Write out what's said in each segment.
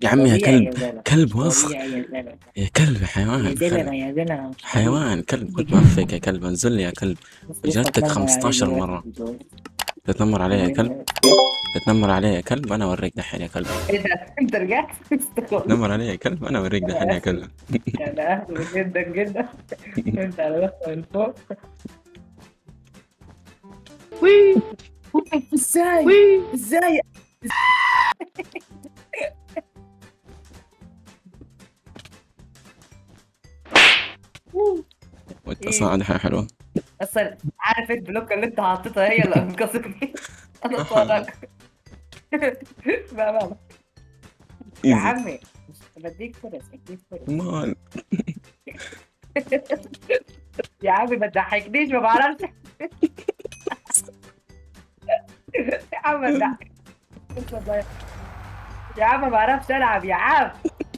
يا عمي يا طبيعي كلب زلمة كلب وسخ طبيعي يا زلمة يا كلب يا يا حيوان زلمة خل- يا زلمة مش طبيعي. حيوان كلب كنت معفك يا كلب انزل لي يا كلب بس لسه جاتك أتمنى 15 يعني مرة. الواحد تتنمر علي يا يتجوز. كلب تتنمر علي يا كلب انا اوريك دحين يا كلب ايه ده انت رجعت تتنمر علي يا كلب انا اوريك دحين يا كلب انا اهبل جدا جدا انت على بس من فوق وي ازاي ازاي وانت اصلا دحين حلوة اصلا عارف البلوك اللي انت حاططها هي اللي انقذتني انا صادق لا لا لا يا ايزي عمي بديك فرص بديك فرص مان يا عمي ما تضحكنيش ما بعرفش يا عم ما تضحك يا عم ما بعرفش العب يا عم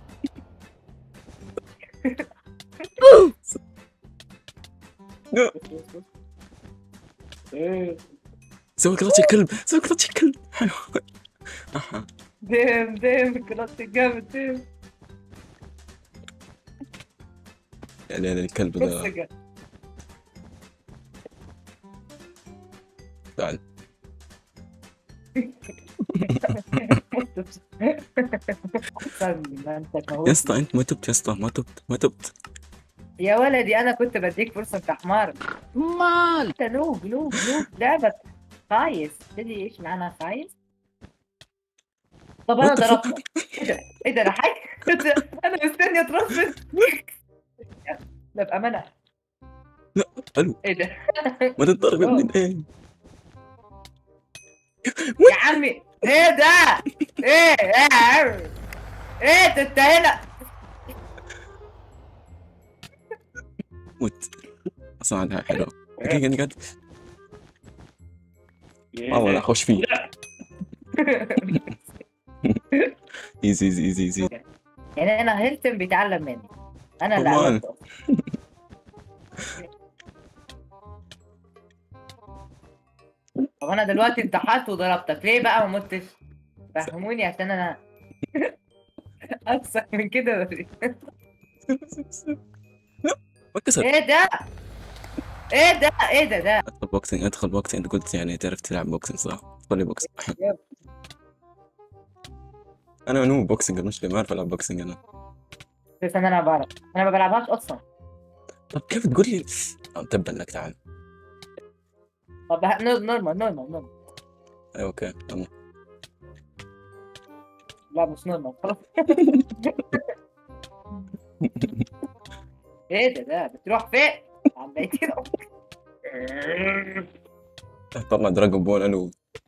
إيه. سوي كلاتش الكلب سوي كلاتش الكلب حيوان أها. ديم ديم كلت جامد ديم يا ليل الكلب بص ده كده. تعال استنى، ما انت كهو. يا اسطى انت ما تبت يا اسطى ما تبت ما تبت يا ولدي انا كنت بديك فرصه انت حمار مال انت نوب نوب نوب لعبه خايس تدري ايش معنى خايس؟ طب انا What the fuck؟ ضربتك ايه ده؟ ايه ده انا حي انا مستني اترصد لا بامانه الو ايه ده؟ ما تتضرب يا أوه. ابن ايه يا عمي ايه ده؟ ايه ايه يا عمي؟ ايه ده انت هنا؟ موت اصلا دحين حلوة دقيقة نقعد والله لا خوش فيه ايزي ايزي ايزي ايزي يعني انا هيلتون بيتعلم مني انا اللي أمال. علمته طب انا دلوقتي انتحرت وضربتك ليه بقى ما متش فهموني عشان انا اكثر من كده ولا إيه؟ ما كسر ايه ده ايه ده ايه ده ده ادخل بوكسينج ادخل بوكسينج انت قلت يعني تعرف تلعب بوكسينج صح؟ ادخل لي بوكسينج انا نو بوكسينج المشكلة ما اعرف العب بوكسينج انا بس انا لا بعرف انا ما بلعبهاش اصلا طب كيف تقول لي آه، تبا لك تعال طب ه- نور- نورمال نورمال نورمال ايوه اوكي يلا لا مش نورمال خلاص ايه ده ده بتروح فين؟ عم بيتين طلع دراجون بول الو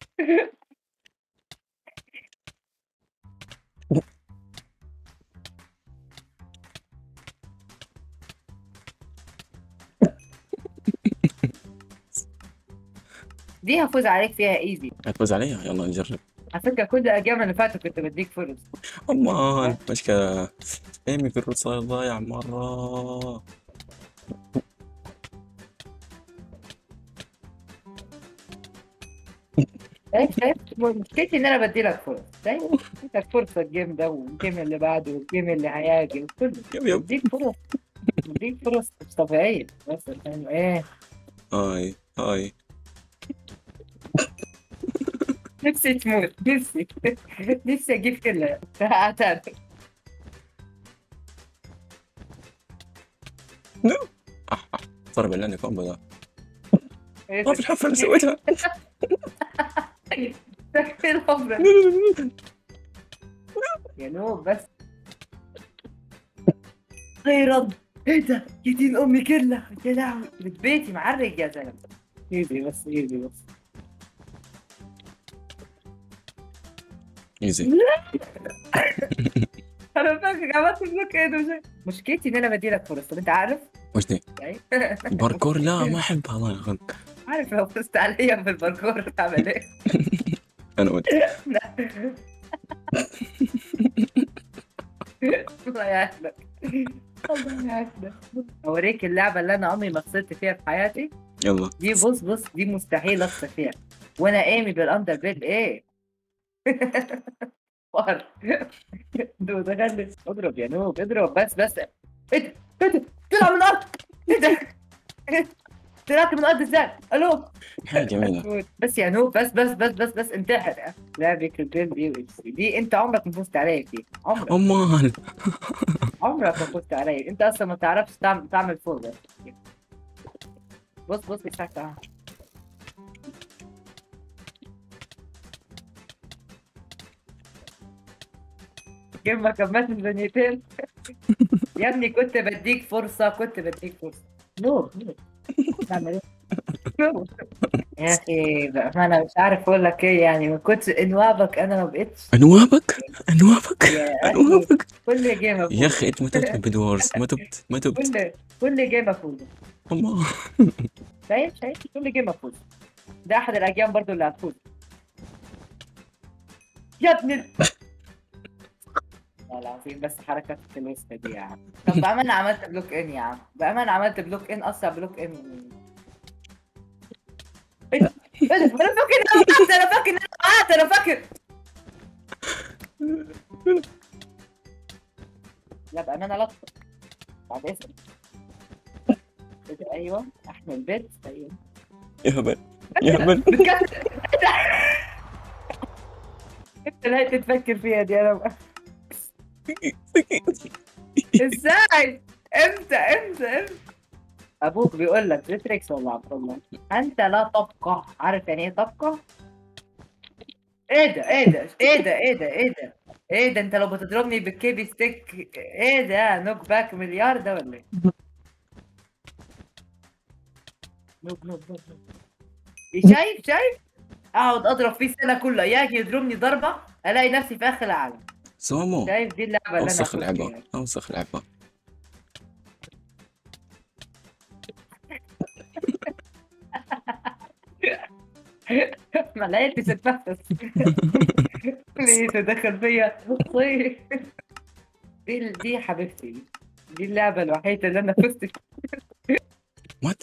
دي هفوز عليك فيها ايزي هتفوز علي يلا نجرب على فكره كل الايام اللي فاتت كنت بديك فرص امان مشكلة ايمي في الرصاص ضايع مرة شايف شايف مشكلتي ان انا بدي لك فرص شايف اديتك فرصه الجيم ده والجيم اللي بعده والجيم اللي هيجي وكله يب يب بديك فرص بديك فرص مش طبيعيه بس فاهم ايه هاي هاي نفسي تموت نفسي نفسي اجيب كلها تعال تعال صار بالله كومبو ذا إيه ما في الحفرة اللي سويتها ده؟ الخبرة يا نوب بس خيرا ايه ده يا دين امي كلها يا لهوي بيت بيتي معرق يا زلمه ايزي بس ايزي بس ايزي انا فاكر عملت بلوك ايه ده مشكلتي ان انا بديلك فرص طب انت عارف وش دي؟ يعني باركور لا ما احبها الله يخليك عارف لو فزت عليا في الباركور تعمل ايه انا وانت الله يعافيك الله يعافيك اوريك اللعبه اللي انا عمري ما خسرت فيها في حياتي يلا دي بص بص دي مستحيل اخسر فيها وانا ايمي بالاندر بيد ايه فار دود غلس اضرب يا نوب اضرب بس بس ايه ده ايه ده طلع من الارض ايه ده طلعت من الارض ازاي الو حاجة جميلة بس يا نوب بس بس بس بس بس انتحر لعبة كريبين دي دي انت عمرك ما فزت عليا فيها عمرك أمان عمرك ما فزت عليا انت اصلا ما تعرفش تعمل تعمل فوق بص بص بيساعد تعال كيف ما كملت الدنيتين يا ابني كنت بديك فرصة كنت بديك فرصة نور نور تعمل ايه؟ نور. يا اخي بأمانة مش عارف اقول لك ايه يعني من كتر انوابك انا ما بقتش أنوابك أنوابك يا اخي أنوابك كل جيم افوز يا أخي أنت ما تبت بدورز ما تبت ما تبت كل كل جيم افوز الله شايف شايف كل جيم افوز ده احد الاجيال برضو اللي هتفوز يا ابني ال- والله العظيم بس حركات الوسطى دي يا عم طب بأمانة عملت بلوك ان يا عم بأمانة عملت بلوك ان اسرع بلوك ان ايه ده؟ ايه ده؟ انا فاكر ان انا وقعت انا فاكر ان انا وقعت انا فاكر لا بأمانة لا بعد اذنك إيه ده؟ ايوه احمل بيت ايوه يا هبل يا هبل بجد انت اللي تفكر فيها دي انا بقى. ازاي امتى امتى امتى ابوك بيقول لك تتريكس ولا عبد الله انت لا تبقى عارف يعني ايه تبقى ايه ده ايه ده ايه ده ايه ده ايه ده ايه ده انت لو بتضربني بالكيبي ستيك ايه ده نوك باك مليار ده ولا ايه نوك نوك نوك نوك. شايف شايف اقعد اضرب فيه السنه كلها ياجي يضربني ضربه الاقي نفسي في اخر العالم سومو شايف دي اللعبه اللي انا أوسخ أفوز لعبة فيها. أوسخ لعبة ما لقيتش اتنفس ليه تدخل فيا طيب. دي دي حبيبتي دي اللعبه الوحيده اللي انا فزت فيها وات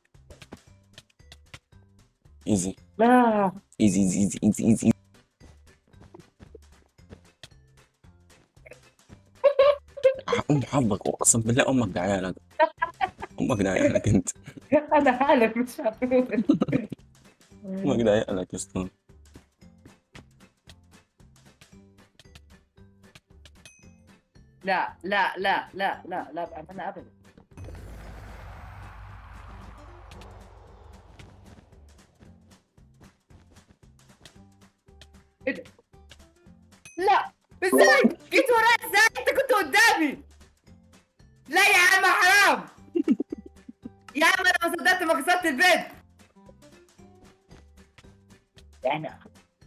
ايزي لا ايزي ايزي ايزي ايزي ايزي أم حظك أقسم بالله أمك دعيالك أمك دعيالك أنت انا حالف مش هفوز أمك دعيالك يا اسطى لا لا لا لا لا لا بأمانة أبدا ايه ده؟ لا ازاي؟ جيت ورايا ازاي؟ انت كنت قدامي لا يا عم حرام يا عم انا ما صدقت ما كسرت البيت انا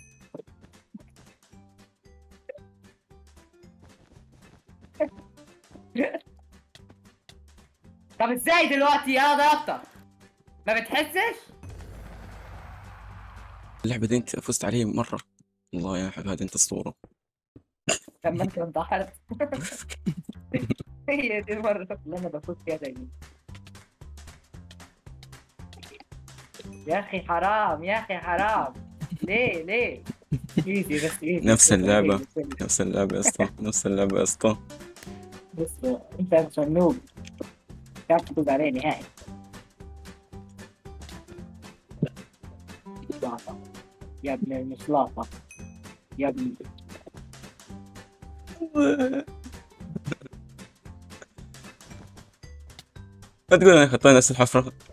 طب ازاي دلوقتي انا ضربتك ما بتحسش اللعبة دي أنت فزت علي مرة الله يا حبيبي هذه أنت أسطورة لما انت انتحرت هي دي المرة اللي انا بفوت فيها دايما يا اخي حرام يا اخي حرام ليه ليه ايزي بس ايزي نفس اللعبة. نفس اللعبة يا اسطى نفس اللعبة يا اسطى بس انت مش نوب مش عارف تفوز عليه نهائي لاطة يا ابني مش لاطة يا ابني لا تقول أنا خطينا نفس الحفرة